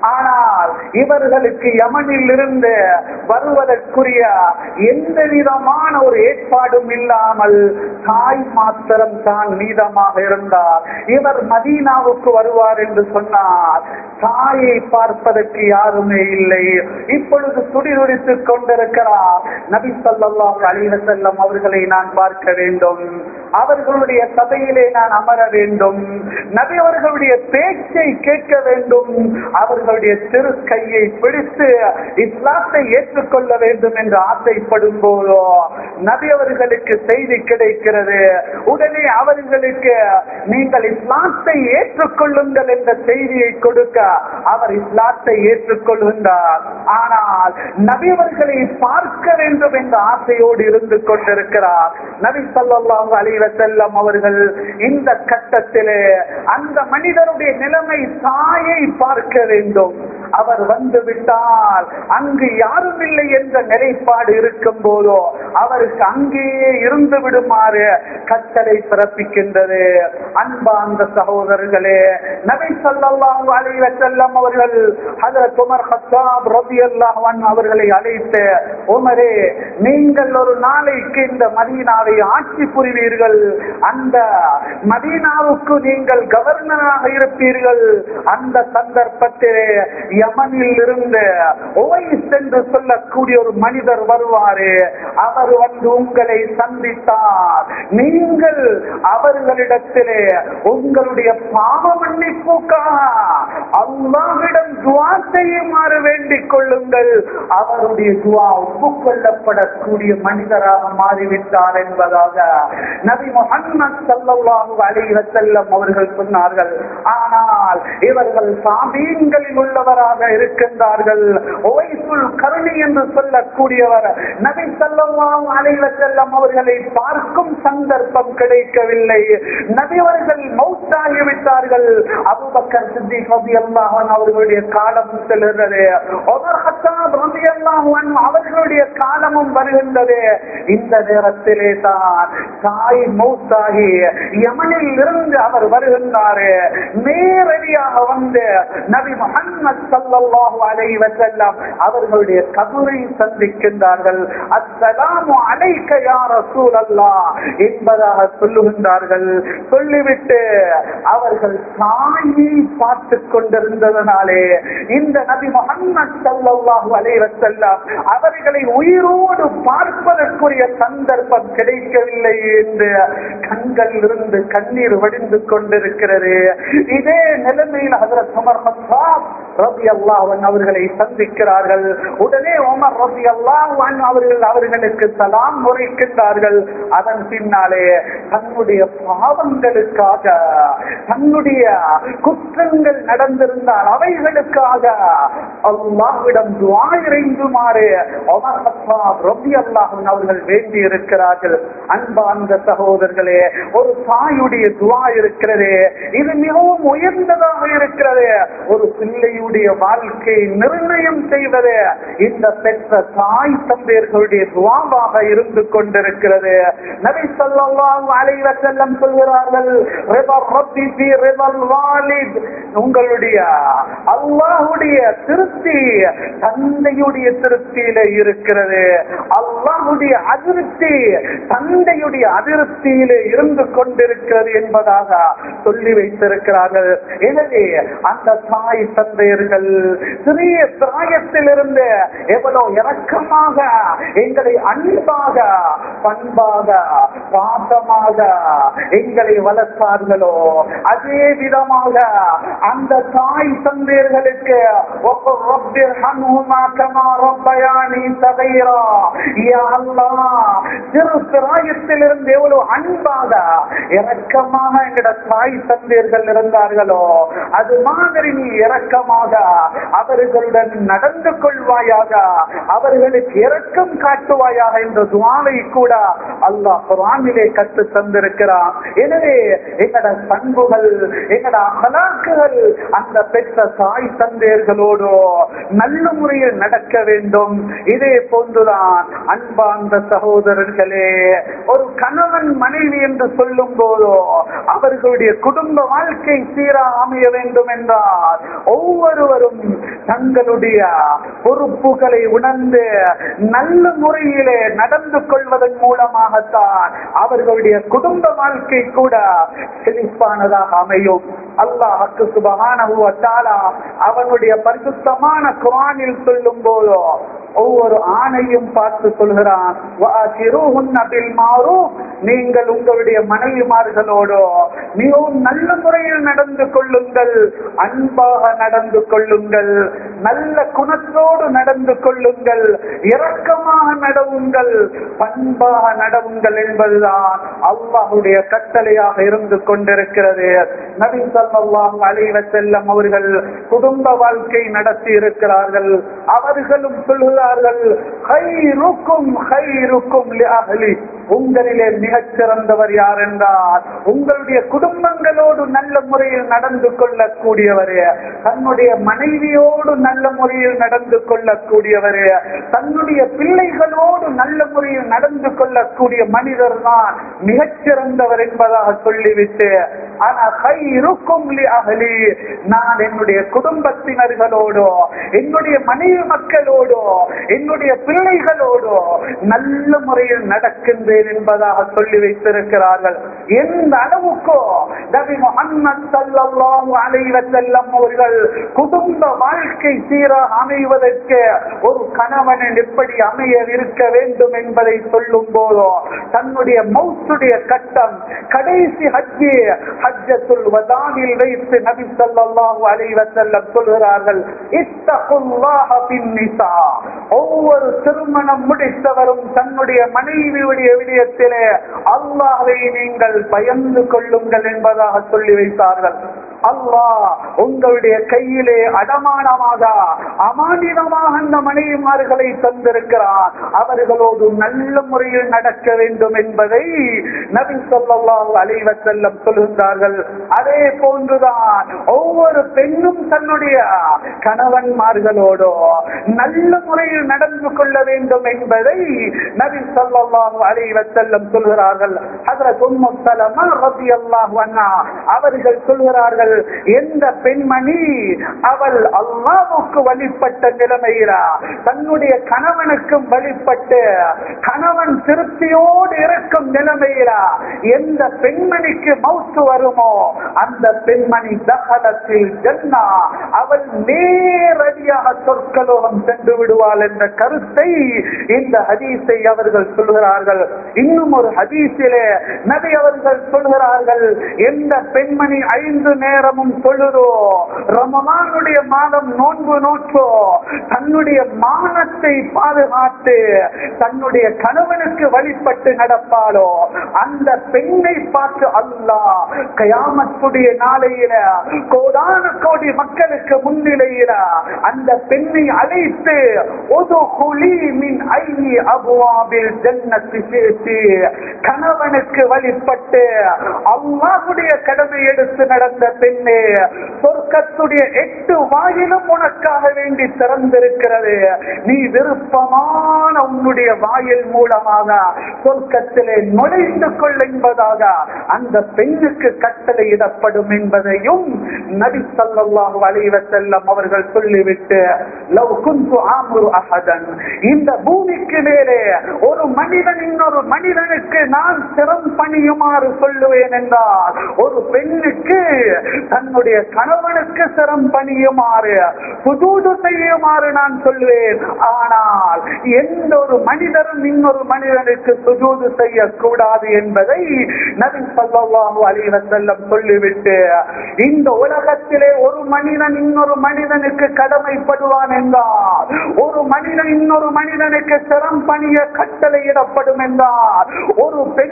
ஆனால் இவர்களுக்கு யமனில் இருந்து வருவதற்குரிய எந்த விதமான ஒரு ஏற்பாடும் இல்லாமல் தாய் மாத்திரம் தான் மீதமாக இருந்தார் இவர் மதீனாவுக்கு வருவார் என்று சொன்னார் தாயை பார்ப்பதற்கு யாருமே இல்லை இப்பொழுது துடிதுடித்துக் கொண்டிருக்கிறார் நபி ஸல்லல்லாஹு அலைஹி வஸல்லம் அவர்களை நான் பார்க்க வேண்டும் அவர்களுடைய சபையிலே நான் அமர வேண்டும் நபி அவர்களுடைய பேச்சை கேட்க வேண்டும் அவர்களுடைய திரு கையை பிடித்து இஸ்லாத்தை ஏற்றுக்கொள்ள வேண்டும் என்று ஆசைப்படும் போதோ நபி அவர்களுக்கு செய்தி கிடைக்கிறது உடனே அவர்களுக்கு நீங்கள் இஸ்லாத்தை ஏற்றுக்கொள்ளுங்கள் என்ற செய்தியை கொடுக்க அவர் இஸ்லாத்தை ஏற்றுக்கொள்கின்றார் ஆனால் நபி அவர்களை பார்க்க வேண்டும் என்ற ஆசையோடு இருந்து கொண்டிருக்கிறார் நபி ஸல்லல்லாஹு அலைஹி வஸல்லம் அவர்கள் இந்த கட்டத்திலே அந்த மனிதருடைய நிலைமை தாயை பார்க்க வேண்டும் அவர் வந்து விட்டால் அங்கு யாரும் இல்லை என்ற நிலைப்பாடு இருக்கும் போதோ அவருக்கு அங்கேயே இருந்து விடுமாறு கட்டளை பிறப்பிக்கின்றது அன்பார்ந்த சகோதரர்களே நபி ஸல்லல்லாஹு அலைஹி வஸல்லம் அவர்கள் ஹஜரத் உமர் கத்தாப் ரலியல்லாஹு அன்ஹு அவர்களை அழைத்து உமரே நீங்கள் ஒரு நாளைக்கு இந்த மதீனாவை ஆட்சி புரிவீர்கள் அந்த மதீனாவுக்கு நீங்கள் கவர்னராக இருப்பீர்கள் அந்த சந்தர்ப்பத்திலே யமனில் இருந்து ஓய்ஸ் என்று சொல்லக்கூடிய ஒரு மனிதர் வருவாரு அவர் வந்து உங்களை சந்தித்தார் நீங்கள் அவர்களிடத்திலே உங்களுடைய பாவ மன்னிப்புக்காக அல்லாவிடம் துவா செய்யுமாறு வேண்டிக் கொள்ளுங்கள் அவருடைய துவா ஒப்புக்கொள்ளப்படக்கூடிய மனிதராக மாறிவிட்டார் என்பதாக நபி முகம்மது ஸல்லல்லாஹு அலைஹி வஸல்லம் அவர்கள் சொன்னார்கள் ஆனால் இவர்கள் சாமீன்களில் உள்ளவராக இருக்கின்றார்கள் ஓய்சுல் கருணி என்று சொல்லக்கூடியவர் நபி ஸல்லல்லாஹு அலைஹி வஸல்லம் அவர்களை பார்க்கும் சந்தர்ப்பம் கிடைக்கவில்லை நபி அவர்கள் மௌத்தாகி விட்டார்கள் அபூபக்கர் சித்திக் ரலியல்லாஹு அன்ஹு அவர்களுடைய காலம் செல்கிறது உமர் கத்தாப் ரலியல்லாஹு அன்ஹு அவர்களுடைய காலமும் வருகின்றது இந்த நேரத்திலே தான் தாய் மௌத்தாகி யமனில் இருந்து அவர் வருகின்றாரு நேரடியாக வந்து நபி முஹம்மது ஸல்லல்லாஹு அலைஹி வஸல்லம் அவர்களுடைய கபரை சந்திக்கின்றார்கள் அஸ்ஸலாமு அலைக்க யா ரசூலல்லாஹ் என்பதாக சொல்லுகின்றார்கள் சொல்லிவிட்டு அவர்கள் தாயை பார்த்து கொண்டிருந்ததனாலே இந்த நபி முஹம்மது ஸல்லல்லாஹு அலைஹி வஸல்லம் அவர்களை உயிரோடு பார்ப்பதற்குரிய சந்தர்ப்பம் கிடைக்கவில்லை என்று கண்களில் இருந்து கண்ணீர் வடிந்து கொண்டிருக்கிறது இதே நிலைமையில் ஹஜரத் உமர் கத்தாப் ரலியல்லாஹு அன்ஹு அவர்களை சந்திக்கிறார்கள் உடனே உமர் ரலியல்லாஹு அன்ஹு அவர்கள் அவர்களுக்கு சலாம் முறைக்கின்றார்கள் அதன் பின்னாலே தன்னுடைய பாவங்களுக்காக தன்னுடைய குற்றங்கள் நடந்திருந்தால் அவைகளுக்காக அல்லாஹ்விடம் துஆ இறைந்துமாறு உமர் கத்தாப் ரலியல்லாஹு அன்ஹு அவர்கள் வேண்டி இருக்கிறார்கள் அன்பார்ந்த சகோதரர்களே ஒரு தாயுடைய துவா இருக்கிறது இது மிகவும் உயர்ந்ததாக இருக்கிறது ஒரு பிள்ளையுடைய வாழ்க்கை நிர்ணயம் செய்வது இந்த பெற்ற தாய் தந்தையர்களுடைய துவாவாக இருந்து கொண்டிருக்கிறது நபி ஸல்லல்லாஹு அலைஹி வஸல்லம் சொல்கிறார்கள் ரிதா ரப்பி ஃபீ ரிதல் வாலித் உங்களுடைய அல்லாஹ்வுடைய திருப்தி தந்தையுடைய திருப்தியில இருக்கிறது அல்லாஹ்வுடைய அதிருப்தி தந்தையுடைய அதிருப்தியிலே இருந்து கொண்டிருக்கிறது என்பதாக சொல்லி வைத்திருக்கிறார்கள் எனவே அந்த தாய் தந்தையர்கள் சிறிய பிராயத்திலிருந்து எவ்வளவு இரக்கமாக எங்களை அன்பாக பண்பாக பாசமாக எங்களை வளர்த்தார்களோ அதே விதமாக அந்த தாய் தந்தையர்களுக்கு ஒவ்வொரு ரப்பிர் ஹன்ஹுமா கமா ரப்பயானி சகைரா யா அல்லாஹ் சிறு பிராயத்திலிருந்து எவ்வளவு அன்பாக இரக்கமாக எங்கட தாய் தந்தையர்கள் இருந்தார்களோ அது மாதிரி நீ இரக்கமாக அவர்களுடன் நடந்து கொள்வாயாக அவர்களுக்கு இரக்கம் காட்டுவாயாக என்ற துவாவை கூட அல்லாஹ் குரானிலே கற்று தந்திருக்கிறான் எனவே எங்கட பண்புகள் எங்கட அகலாக்குகள் அந்த பெற்ற தாய் தந்தையர்களோடு நல்ல முறையில் நடக்க வேண்டும் இதே போன்றுதான் அன்பார்ந்த சகோதரர்களே சகோதரர்களே ஒரு கணவன் மனைவி என்று சொல்லும் போதோ அவர்களுடைய குடும்ப வாழ்க்கை சீராக அமைய வேண்டும் என்றால் ஒவ்வொருவரும் தங்களுடைய பொறுப்புகளை உணர்ந்து நல்ல முறையிலே நடந்து கொள்வதன் மூலமாகத்தான் அவர்களுடைய குடும்ப வாழ்க்கை கூட செழிப்பானதாக அமையும் அல்லாஹுக்கு சுபகான அவனுடைய பரிசுத்தமான குரானில் சொல்லும் போதோ ஒவ்வொரு ஆணையும் பார்த்து சொல்கிறான் நீங்கள் உங்களுடைய மனைவிமார்களோடோ மிகவும் நல்ல முறையில் நடந்து கொள்ளுங்கள் அன்பாக நடந்து கொள்ளுங்கள் நல்ல குணத்தோடு நடந்து கொள்ளுங்கள் இரக்கமாக நடவுங்கள் பண்பாக நடவுங்கள் என்பதுதான் அல்லாஹுடைய கட்டளையாக இருந்து கொண்டிருக்கிறது நபி சொல்லாஹு அலைவ செல்லம் அவர்கள் குடும்ப வாழ்க்கை நடத்தி இருக்கிறார்கள் அவர்களும் சொல்கிறார்கள் ஹைருக்கும் ஹைருக்கும் லிஅஹ்லி உங்களிலே மிகச் சிறந்தவர் யார் என்றால் உங்களுடைய குடும்பங்களோடு நல்ல முறையில் நடந்து கொள்ளக்கூடியவர் தன்னுடைய மனைவியோடு நல்ல முறையில் நடந்து கொள்ளக்கூடியவர் தன்னுடைய பிள்ளைகளோடு நல்ல முறையில் நடந்து கொள்ளக்கூடிய மனிதர் தான் மிகச் சிறந்தவர் என்பதாக சொல்லிவிட்டு ஆனா ஹைருக்கும் லிஅஹ்லி நான் என்னுடைய குடும்பத்தினர்களோடோ என்னுடைய மனைவி மக்களோடோ என்னுடைய பிள்ளைகளோடோ நல்ல முறையில் நடக்கின்றேன் என்பதாக சொல்லி வைத்திருக்கிறார்கள் எந்த அளவுக்கோ நபி முகமது சல்லல்லாஹு அலைஹி வஸல்லம் அவர்கள் குடும்ப வாழ்க்கை சீராக அமைவதற்கு ஒரு கணவனின் எப்படி அமைய இருக்க வேண்டும் என்பதை சொல்லும் போதோ தன்னுடைய மௌத்துடைய கட்டம் கடைசி ஹஜ்ஜி ஹஜ்ஜத்துல் வதாவில் வைத்து நபி ஸல்லல்லாஹு அலைஹி வஸல்லம் சொல்கிறார்கள் இத்தகுல்லாஹ பின் நிசா ஒவ்வொரு திருமணம் முடித்தவரும் தன்னுடைய மனைவியுடைய விடயத்திலே அல்லாஹ்வை நீங்கள் பயந்து கொள்ளுங்கள் என்பதாக சொல்லி வைத்தார்கள் அல்லாஹ் உங்களுடைய கையிலே அடமானமாக அமானிதமாக அந்த மனைவிமார்களை தந்திருக்கிறார் அவர்களோடு நல்ல முறையில் நடக்க வேண்டும் என்பதை நபி சொல்லல்லாஹு அலைஹி வஸல்லம் சொல்கின்றார்கள் அதே போன்றுதான் ஒவ்வொரு பெண்ணும் தன்னுடைய கணவன்மார்களோடோ நல்ல முறையில் நடந்து கொள்ள வேண்டும் என்பதை நபி சொல்லல்லாஹு அலைஹி வஸல்லம் சொல்கிறார்கள் ஹஜ்ரத் உம்மு சலமா ரலியல்லாஹு அன்ஹா அவர்கள் சொல்கிறார்கள் எந்த பெண்மணி அவள் அல்லாஹ்வுக்கு வழிபட்ட நிலைமையில தன்னுடைய கணவனுக்கும் வழிபட்டு கணவன் திருப்தியோடு இருக்கும் நிலைமையில எந்த பெண்மணிக்கு மௌத்து வருமோ அந்த பெண்மணி தகலத்தில் ஜன்னா அவள் நேரடியாக சொற்கலோகம் சென்று விடுவாள் என்ற கருத்தை இந்த ஹதீஸை அவர்கள் சொல்கிறார்கள் இன்னும் ஒரு ஹதீஸிலே நபி அவர்கள் சொல்கிறார்கள் எந்த பெண்மணி ஐந்து நேரமும் சொல்லுதோ ரமலானுடைய மாதம் நோன்பு நோற்றோ தன்னுடைய மானத்தை பாதுகாத்து தன்னுடைய கணவனுக்கு வழிபட்டு நடப்பாளோ அந்த பெண்ணை பார்த்து அல்லாஹ் கயாமத்துடைய நாளையில கோடான கோடி மக்களுக்கு முன்னிலையில அந்த பெண்ணை அழைத்து ஒரு குழி மின் ஐ அபுவாபில் ஜன்னத்தி சேர்த்து கணவனுக்கு வழிபட்டு அல்லாஹுடைய கடமை எடுத்து நடந்த பெண்ணே சொர்க்கத்துடைய எட்டு வாயிலும் உனக்காக வேண்டி திறந்திருக்கிறது நீ விருப்பமான உன்னுடைய வாயில் மூலமாக சொர்க்கத்திலே நுழைந்து கொள் என்பதாக அந்த பெண்ணுக்கு கட்டளையிடப்படும் என்பதையும் நபி ஸல்லல்லாஹு அலைஹி வஸல்லம் அவர்கள் சொல்லிவிட்டு லவ் குன்து ஆமுரு அஹதன் இந்த பூமிக்கு மேலே ஒரு மனிதன் இன்னொரு மனிதனுக்கு நான் சிரம் பணியுமாறு சொல்லுவேன் என்றால் ஒரு பெண்ணுக்கு தன்னுடைய கணவனுக்கு சிரம் பணியுமாறு புதூது செய்யுமாறு நான் சொல்லுவேன் ஆனால் எந்த ஒரு மனிதரும் இன்னொரு மனிதனுக்கு சுஜூது செய்யக்கூடாது என்பதை நபி ஸல்லல்லாஹு அலைஹி வஸல்லம் சொல்லிவிட்டு இந்த உலகத்திலே ஒரு மனிதன் இன்னொரு மனிதனுக்கு கடமைப்படுவான் என்றால் ஒரு மனிதன் இன்னொரு மனிதனுக்கு சிரம் பணிய கட்டளையிடப்படும் என்றால் ஒரு பெண்ணுக்கு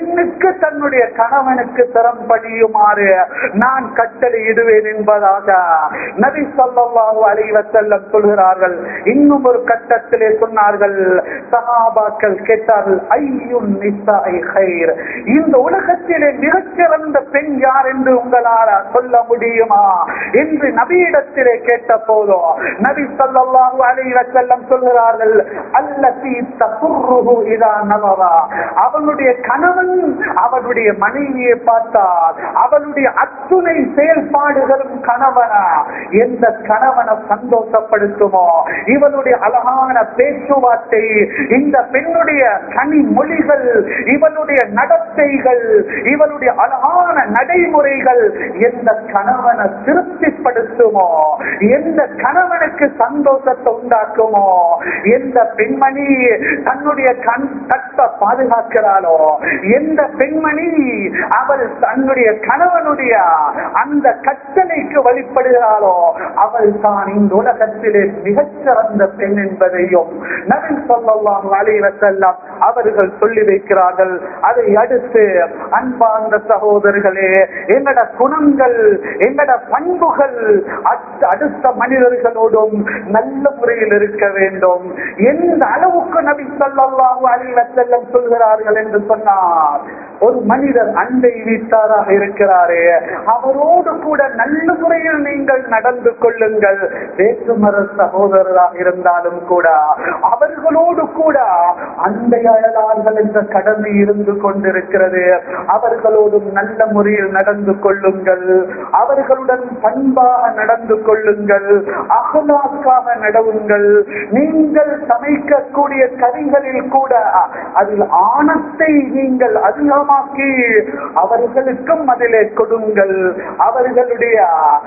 அளவுக்கு தன்னுடைய கணவனுக்கு திறம் படியுமாறு நான் கட்டளை இடுவேன் என்பதாக நபி ஸல்லல்லாஹு அலைஹி வஸல்லம் சொல்கிறார்கள் இன்னும் ஒரு கட்டத்திலே சொன்னார்கள் சஹாபாக்கள் கேட்டார்கள் ஐயுன் நிசாஇ கைர் இந்த உலகத்திலே மிகச்சிறந்த பெண் யார் என்று உங்களால் சொல்ல முடியுமா என்று நபியிடத்திலே கேட்ட போதோ நபி ஸல்லல்லாஹு அலைஹி வஸல்லம் சொல்கிறார்கள் அல்லதி தகுர்ருஹு இதா நவரா அவனுடைய கணவன் அவனுடைய மனைவியை பார்த்தால் அவளுடைய அத்துணை செயல்பாடுகளும் கணவனா எந்த கணவனை சந்தோஷப்படுத்துமோ இவளுடைய அழகான பேச்சுவார்த்தை இந்த பெண்ணுடைய கனி மொழிகள் இவளுடைய நடத்தைகள் இவளுடைய அழகான நடைமுறைகள் எந்த கணவனை திருப்திப்படுத்துமோ எந்த கணவனுக்கு சந்தோஷத்தை உண்டாக்குமோ எந்த பெண்மணி தன்னுடைய கண் கட்ட பாதுகாக்கிறாளோ எந்த பெண்மணி அவள் தன்னுடைய கணவனுடைய அந்த கட்டளைக்கு வழிபடுகிறாளோ அவள் தான் இந்த உலகத்திலே மிகச்சிறந்த பெண் என்பதையும் நபி ஸல்லல்லாஹு அலைஹி வஸல்லம் அவர்கள் சொல்லி வைக்கிறார்கள் அதை அடுத்து அன்பார்ந்த சகோதரர்களே எங்கட குணங்கள் எங்கட பண்புகள் அத்- அடுத்த மனிதர்களோடும் நல்ல முறையில் இருக்க வேண்டும் எந்த அளவுக்கு நபி ஸல்லல்லாஹு அலைஹி வஸல்லம் சொல்கிறார்கள் என்று சொன்னார் ஒரு மனிதர் அண்டை வீட்டாராக இருக்கிறாரே அவரோடு கூட நல்ல முறையில் நீங்கள் நடந்து கொள்ளுங்கள் வேற்றுமர சகோதரராக இருந்தாலும் கூட அவர்களோடு கூட அண்டை அழலார்கள் என்ற கடமை இருந்து கொண்டிருக்கிறது அவர்களோடும் நல்ல முறையில் நடந்து கொள்ளுங்கள் அவர்களுடன் பண்பாக நடந்து கொள்ளுங்கள் அகலாக்காக நடவுங்கள் நீங்கள் சமைக்கக்கூடிய கறிகளில் கூட அதில் ஆணத்தை நீங்கள் அதிகமாக்கி அவர்களுக்கும் அதிலே கொடுங்கள் அவர்களுடைய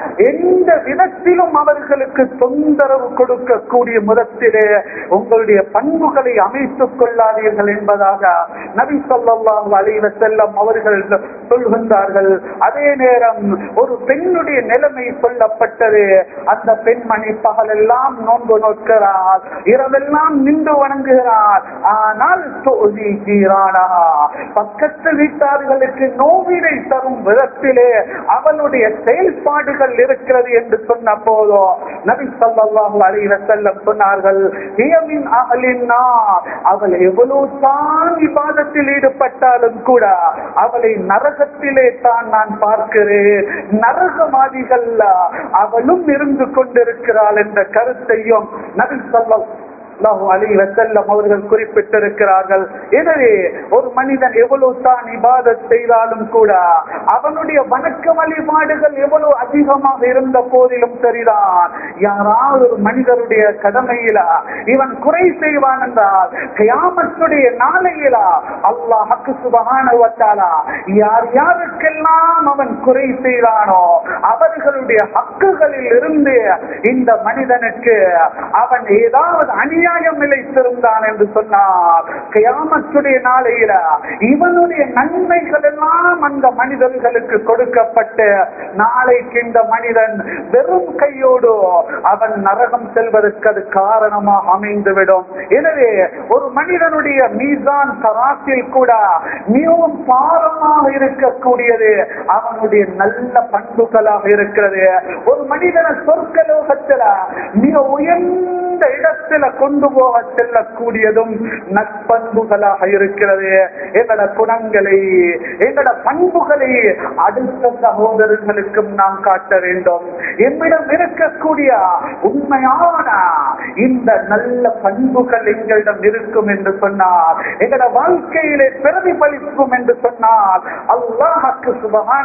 எந்த விதத்திலும் அவர்களுக்கு தொந்தரவு கொடுக்கக்கூடிய முகத்திலே உங்களுடைய பண்புகளை அமைத்துக் கொள்ளாதீர்கள் என்பதாக நபி ஸல்லல்லாஹு அலைஹி வஸல்லம் அவர்கள் சொல்கின்றார்கள் அதே நேரம் ஒரு பெண்ணுடைய நிலைமை சொல்லப்பட்டது அந்த பெண்மணி பகலெல்லாம் நோன்பு நோக்கிறார் இரவெல்லாம் நின்று வணங்குகிறார் ஆனால் தோதி ஜீரானா பக்கத்து வீட்டார்களுக்கு நோவினை தரும் விதத்திலே அவளுடைய செயல்பாடுகள் இருக்கிறது என்று சொன்ன போதோ நபி ஸல்லல்லாஹு அலைஹி வஸல்லம் சொன்னார்கள் "ஹியமின் அஹ்லின் நார்." அவள் எவ்வளவு தான் இபாதத்தில் ஈடுபட்டாலும் கூட அவளை நரகத்திலே தான் நான் பார்க்கிறேன் நரகவாதிகள் அவளும் இருந்து கொண்டிருக்கிறாள் என்ற கருத்தையும் நபி ஸல்லல்லாஹு அல்லாஹு அலி வசல்லம் அவர்கள் குறிப்பிட்டிருக்கிறார்கள் எனவே ஒரு மனிதன் எவ்வளவு தான் இபாதத் செய்தாலும் கூட அவனுடைய வணக்க வழிபாடுகள் எவ்வளவு அதிகமாக இருந்த போதிலும் சரிதான் யாராவது ஒரு மனிதருடைய கடமையில இவன் குறை செய்வான் என்றால் கியாமத்துடைய நாளையில அல்லாஹுக்கு சுபகானுவத்தாலா யார் யாருக்கெல்லாம் அவன் குறை செய்தானோ அவர்களுடைய ஹக்குகளில் இருந்து இந்த மனிதனுக்கு அவன் ஏதாவது அநியாயம் இழைத்திருந்தான் என்று சொன்னார் கியாமத்துடைய நாளையில இவனுடைய நன்மைகள் எல்லாம் அந்த மனிதர்களுக்கு கொடுக்கப்பட்டு நாளைக்கு இந்த மனிதன் வெறும் கையோடு அவன் நரகம் செல்வதற்கு அது காரணமாக அமைந்துவிடும் எனவே ஒரு மனிதனுடைய மீசான் தராசில் கூட மிகவும் பாரமாக இருக்கக்கூடியது அவனுடைய நல்ல பண்புகளாக இருக்கிறது ஒரு மனிதனை சொர்க்கலோகத்துல மிக உயர்ந்த இடத்துல கொண்டு போக செல்லக்கூடியதும் நற்பண்புகளாக இருக்கிறது எங்களோட குணங்களை எங்களோட பண்புகளை அடுத்த சகோதரர்களுக்கும் நாம் காட்ட வேண்டும் எம்மிடம் இருக்கக்கூடிய உண்மையான இந்த நல்ல பண்புகள் எங்களிடம் இருக்கும் என்று சொன்னார் எங்களோட வாழ்க்கையிலே பிரதிபலிக்கும் என்று சொன்னால் அல்லாஹுக்கு சுபகான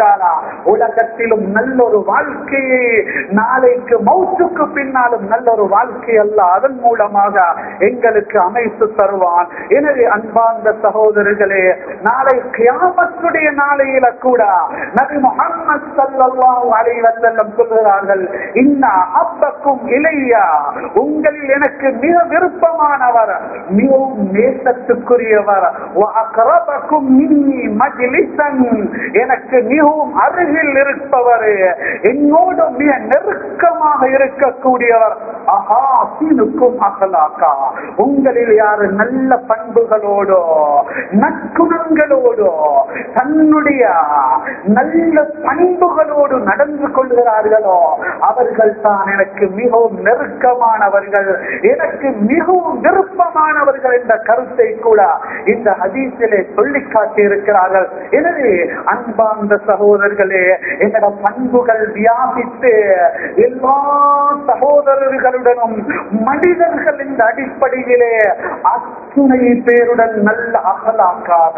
உலகத்திலும் நல்ல ஒரு வாழ்க்கையை நாளைக்கு மௌத்துக்கு பின்னாலும் நல்ல ஒரு வாழ்க்கை அல்ல அதன் மூலமாக எங்களுக்கு அமைத்து தருவான் எனவே அன்பார்ந்த சகோதரர்களே நாளை கியாமத்துடைய நாளையில கூட நபி முகம்மது ஸல்லல்லாஹு அலைஹி வஸல்லம் சொல்கிறார்கள் இன்னா அப்பக்கும் இலையா உங்களில் எனக்கு மிக விருப்பமானவர் மிகவும் நேசத்துக்குரியவர் வ அக்ரபக்கும் மின்னி மஜ்லிஸன் எனக்கு மிகவும் அருகில் இருப்பவர் என்னோடு மிக நெருக்கமாக இருக்கக்கூடியவர் அஹாசினுக்கும் அகலாக்கா உங்களில் யாரு நல்ல பண்புகளோடோ நற்குணங்களோடு பண்புகளோடு தன்னுடைய நல்ல பண்புகளோடு நடந்து கொள்கிறார்களோ அவர்கள் தான் எனக்கு மிகவும் நெருக்கமானவர்கள் எனக்கு மிகவும் விருப்பமானவர்கள் என்ற கருத்தை கூட இந்த ஹதீஸிலே சொல்லி காட்டியிருக்கிறார்கள் எனவே அன்பார்ந்த சகோதரர்களே எங்களோட பண்புகள் வியாபித்து எல்லா சகோதரர்களுடனும் மனிதர்கள் இந்த அடிப்படையிலே அத்துணை பேருடன் நல்ல அகலாக்காக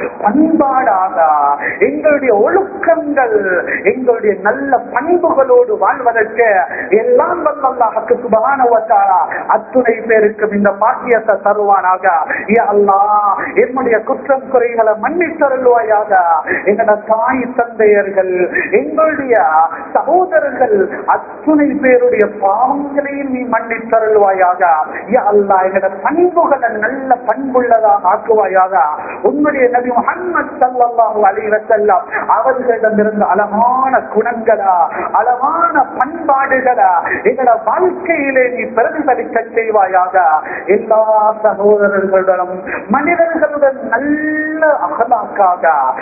பண்பாடாக எங்களுடைய ஒழுக்கங்கள் எங்களுடைய நல்ல பண்புகளோடு வாழ்வதற்கு எல்லாம் வல்லாஹுக்கு சுபகானவத்தாரா அத்துணை பேருக்கும் இந்த பாக்கியத்தை தருவானாக யா அல்லாஹ் என்னுடைய குற்றம் குறைகளை மன்னித்தருள்வாயாக எங்களோட தாய் தந்தையர்கள் எங்களுடைய சகோதரர்கள் அத்துணை பேருடைய பாவங்களையும் நீ மன்னித்தருள்வாயாக யா அல்லாஹ் எங்களோட பண்புகளை நல்ல பண்புள்ளதாக ஆக்குவாயாக உன்னுடைய நபி முஹம்மது ஸல்லல்லாஹு அலைஹி வஸல்லம் அவர்களிடமிருந்து அழகான குணங்களா அழகான பண்பாடுகளா எங்களோட வாழ்க்கையிலே நீ பிரதிபலிக்க செய்வாயாக எல்லா சகோதரர்களுடனும் மனிதர்களுடன் நல்ல அகலாக்காக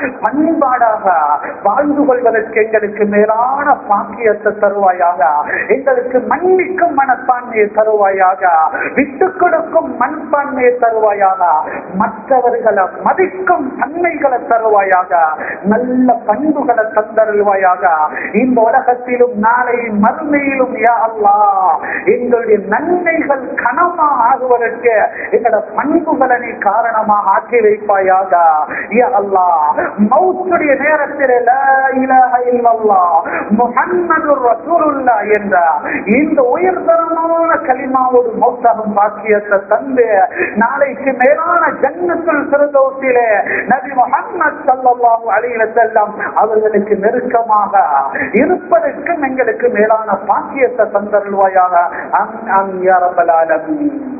பண்பாடாக வாழ்ந்து கொள்வதற்கு எங்களுக்கு மேலான பாக்கியத்தை தருவாயாக எங்களுக்கு மன்னிக்கும் மனப்பான்மையை தருவாயாக விட்டு கொடுக்கும் மண்பான்மையை தருவாயாக மற்றவர்களை மதிக்கும் தன்மைகளை தருவாயாக நல்ல பண்புகளை தந்தருள்வாயாக இந்த உலகத்திலும் நாளை மறுமையிலும் யா அல்லாஹ் எங்களுடைய நன்மைகள் கனமா ஆகுவதற்கு எங்களோட பண்புகளை நீ காரணமாக ஆக்கி வைப்பாயாக யா அல்லாஹ் மௌத்துடைய நேரத்தில் லா இலாஹ இல்லல்லாஹ் முஹம்மதுர் ரசூலுல்லாஹ் என்ற இந்த உயர்தரமான கலிமாவோடு மௌத்தாகும் பாக்கியத்தை தந்து நாளைக்கு மேலான ஜன்னத்துல் பிரதோசிலே நபி முஹம்மது ஸல்லல்லாஹு அலைஹி வஸல்லம் அவர்களுக்கு நெருக்கமாக இருப்பதற்கும் எங்களுக்கு மேலான பாக்கியத்தை தந்தருள்வாயாக அம் அம் யா ரப்பல் ஆலமீன்